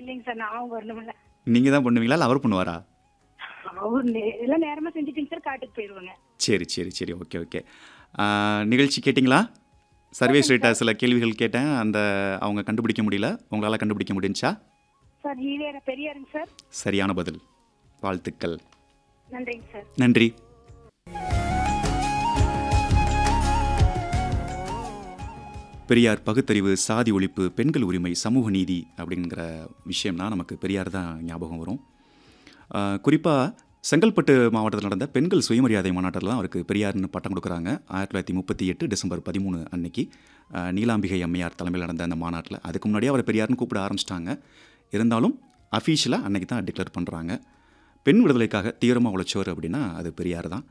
இல்லைங்க சார் நான் வரணும்ல நீங்க தான் பண்ணுவீங்களா இல்லை அவர் பண்ணுவாரா அவர் நே- எல்லாம் நேரமா செஞ்சுட்டுங்க சார் காட்டுக்கு போயிருவாங்க சரி சரி சரி ஓகே ஓகே நிகழ்ச்சி கேட்டிங்களா சர்வீஸ் ரேட்டா சில கேள்விகள் கேட்டேன் அந்த அவங்க கண்டுபிடிக்க முடியல உங்களால் கண்டுபிடிக்க முடிஞ்சா சார் ஈவேர பெரியாருங்க சார் சரியான பதில் வாழ்த்துக்கள் நன்றிங்க சார் நன்றி பெரியார் பகுத்தறிவு சாதி ஒழிப்பு பெண்கள் உரிமை சமூக நீதி அப்படிங்கிற விஷயம்னா நமக்கு பெரியார் தான் ஞாபகம் வரும் குறிப்பாக செங்கல்பட்டு மாவட்டத்தில் நடந்த பெண்கள் சுயமரியாதை மாநாட்டில் தான் அவருக்கு பெரியார்னு பட்டம் கொடுக்குறாங்க ஆயிரத்தி தொள்ளாயிரத்தி முப்பத்தி எட்டு டிசம்பர் பதிமூணு அன்னைக்கு அஹ், நீலாம்பிகை அம்மையார் தலைமையில் நடந்த அந்த மாநாட்டில் அதுக்கு முன்னாடியே அவரை பெரியார்னு கூப்பிட ஆரம்பிச்சிட்டாங்க இருந்தாலும் அஃபீஷியலாக அன்னைக்கு தான் டிக்ளேர் பண்ணுறாங்க பெண் விடுதலைக்காக தீவிரமாக உழைச்சவர் அப்படின்னா அது பெரியார் தான்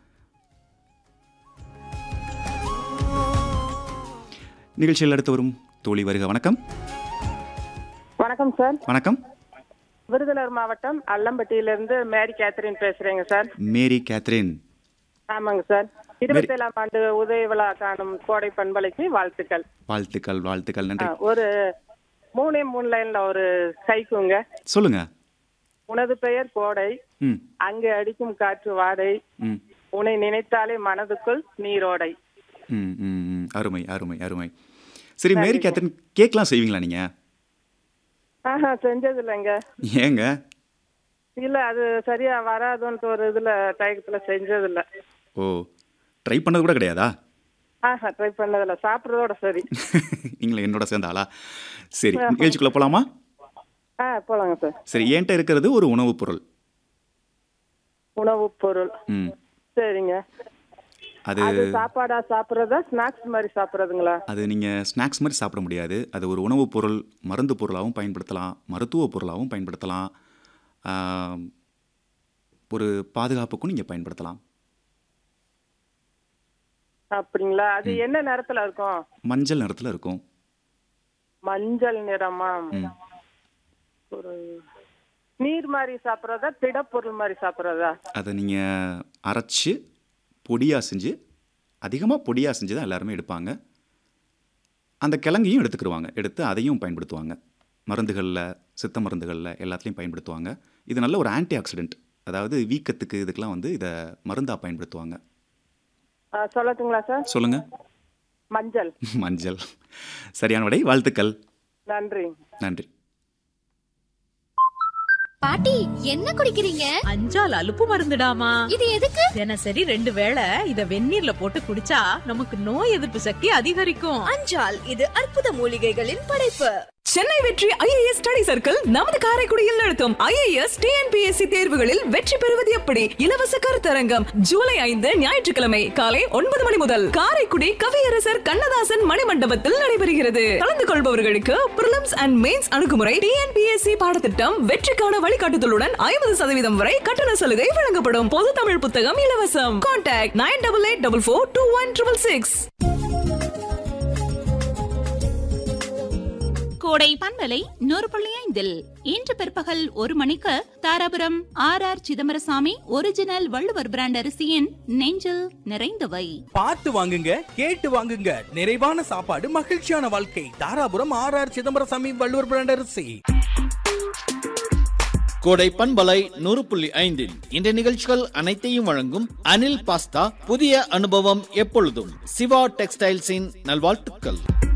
நிகழ்ச்சியில் அடுத்து வரும் தோழி வருக வணக்கம் வணக்கம் சார் வணக்கம் விருதுநகர் மாவட்டம் அல்லம்பட்டியிலிருந்து மேரி கேத்தரின் பேசுறேங்க சார் மேரி கேத்ரின் ஆமாங்க சார் இருபத்தேழாம் ஆண்டு உதய விழா காணும் கோடை பண்பலைக்கு வாழ்த்துக்கள் வாழ்த்துக்கள் வாழ்த்துக்கள் ஆ, நன்றி ஒரு மூணே மூணு லைன்ல ஒரு கைக்குங்க சொல்லுங்க உனது பெயர் கோடை ம் அங்கு அடிக்கும் காற்று வாடை ம் உன்னை நினைத்தாலே மனதுக்குள் நீரோடை ம் ம் ம். அருமை அருமை அருமை சரி மேரி கேத்ரின் கேக்லாம் செய்வீங்களா நீங்கள் ஆஹா செஞ்சது இல்லைங்க ஏங்க இல்ல அது சரியா வராதுன்ட்டு ஒரு இதுல தயக்கத்துல செஞ்சது இல்ல ஓ ட்ரை பண்ணது கூட கிடையாதா ஆஹா ட்ரை பண்ணதில்ல சாப்பிட்றதோட சரி நீங்களும் என்னோட சேர்ந்த ஆளா சரி நிகழ்ச்சிக்குள்ளே போகலாமா ஆ போலாங்க சார் சரி என்கிட்ட இருக்கிறது ஒரு உணவுப் பொருள் உணவுப் பொருள் ம் சரிங்க அது அது சாப்பாடா சாப்பிடுறதா ஸ்நாக்ஸ் மாதிரி சாப்பிடுறதுங்களா அது நீங்கள் ஸ்நாக்ஸ் மாதிரி சாப்பிட முடியாது அது ஒரு உணவுப் பொருள் மருந்து பொருளாகவும் பயன்படுத்தலாம் மருத்துவ பொருளாகவும் பயன்படுத்தலாம் ஆம், ஒரு பாதுகாப்புக்கும் நீங்கள் பயன்படுத்தலாம் அப்படிங்களா அது என்ன நிறத்துல இருக்கும் மஞ்சள் நிறத்தில் இருக்கும் மஞ்சள் நிறமா ம். ஒரு நீர் மாதிரி சாப்பிடுறதா திடப்பொருள் மாதிரி சாப்பிடுறதா அதை நீங்கள் அரைச்சி பொடியாக செஞ்சு அதிகமாக பொடியாக செஞ்சு தான் எல்லாருமே எடுப்பாங்க அந்த கிழங்கையும் எடுத்துக்கிடுவாங்க எடுத்து அதையும் பயன்படுத்துவாங்க மருந்துகளில் சித்த மருந்துகளில் எல்லாத்துலேயும் பயன்படுத்துவாங்க இது நல்ல ஒரு ஆன்டி ஆக்சிடென்ட் அதாவது வீக்கத்துக்கு இதுக்கெல்லாம் வந்து இதை மருந்தாக பயன்படுத்துவாங்க ஆ, சொல்லட்டுங்களா சார் சொல்லுங்கள் மஞ்சள் மஞ்சள் சரியான விடை வாழ்த்துக்கள் நன்றி நன்றி பாட்டி என்ன குடிக்கிறீங்க அஞ்சால் அலுப்பு மருந்துடாமா இது எதுக்கு தினசரி ரெண்டு வேளை இத வெந்நீர்ல போட்டு குடிச்சா நமக்கு நோய் எதிர்ப்பு சக்தி அதிகரிக்கும் அஞ்சால் இது அற்புத மூலிகைகளின் படைப்பு சென்னை வெற்றி ஐஏஎஸ் ஸ்டடி சர்க்கிள் நமது காரைக்குடியில் நடத்தும் ஐஏஎஸ் டிஎன்பிஎஸ்சி தேர்வுகளில் வெற்றி பெறுவது எப்படி இலவச கருத்தரங்கம் ஜூலை ஐந்து ஞாயிற்றுக்கிழமை காலை ஒன்பது மணி முதல் காரைக்குடி கவியரசர் கண்ணதாசன் மணிமண்டபத்தில் நடைபெறுகிறது கலந்து கொள்பவர்களுக்கு பிரிலிம்ஸ் அண்ட் மெயின்ஸ் அணுகுமுறை டிஎன்பிஎஸ்சி பாடத்திட்டம் வெற்றிக்கான வழிகாட்டுதலுடன் ஐம்பது சதவீதம் வரை கட்டண சலுகை வழங்கப்படும் பொது தமிழ் புத்தகம் இலவசம் contact nine double eight double four two one triple six Kodai பண்பலை நூறு புள்ளி ஐந்தில் இன்று பிற்பகல் ஒரு மணிக்கு Dharapuram R R Chidambarasamy original Valluvar brand அரிசியின் நெஞ்சில் நிறைந்தவை பார்த்து வாங்குங்க கேட்டு வாங்குங்க நிறைவான சாப்பாடு மகிழ்ச்சியான வாழ்க்கை Dharapuram R R Chidambarasamy Valluvar brand அரிசி கோடை பண்பலை நூறு புள்ளி ஐந்தில் இந்த நிகழ்ச்சிகள் அனைத்தையும் வழங்கும் அனில் பாஸ்தா புதிய அனுபவம் எப்பொழுதும் சிவா டெக்ஸ்டைல்ஸின் நல்வாழ்த்துக்கள்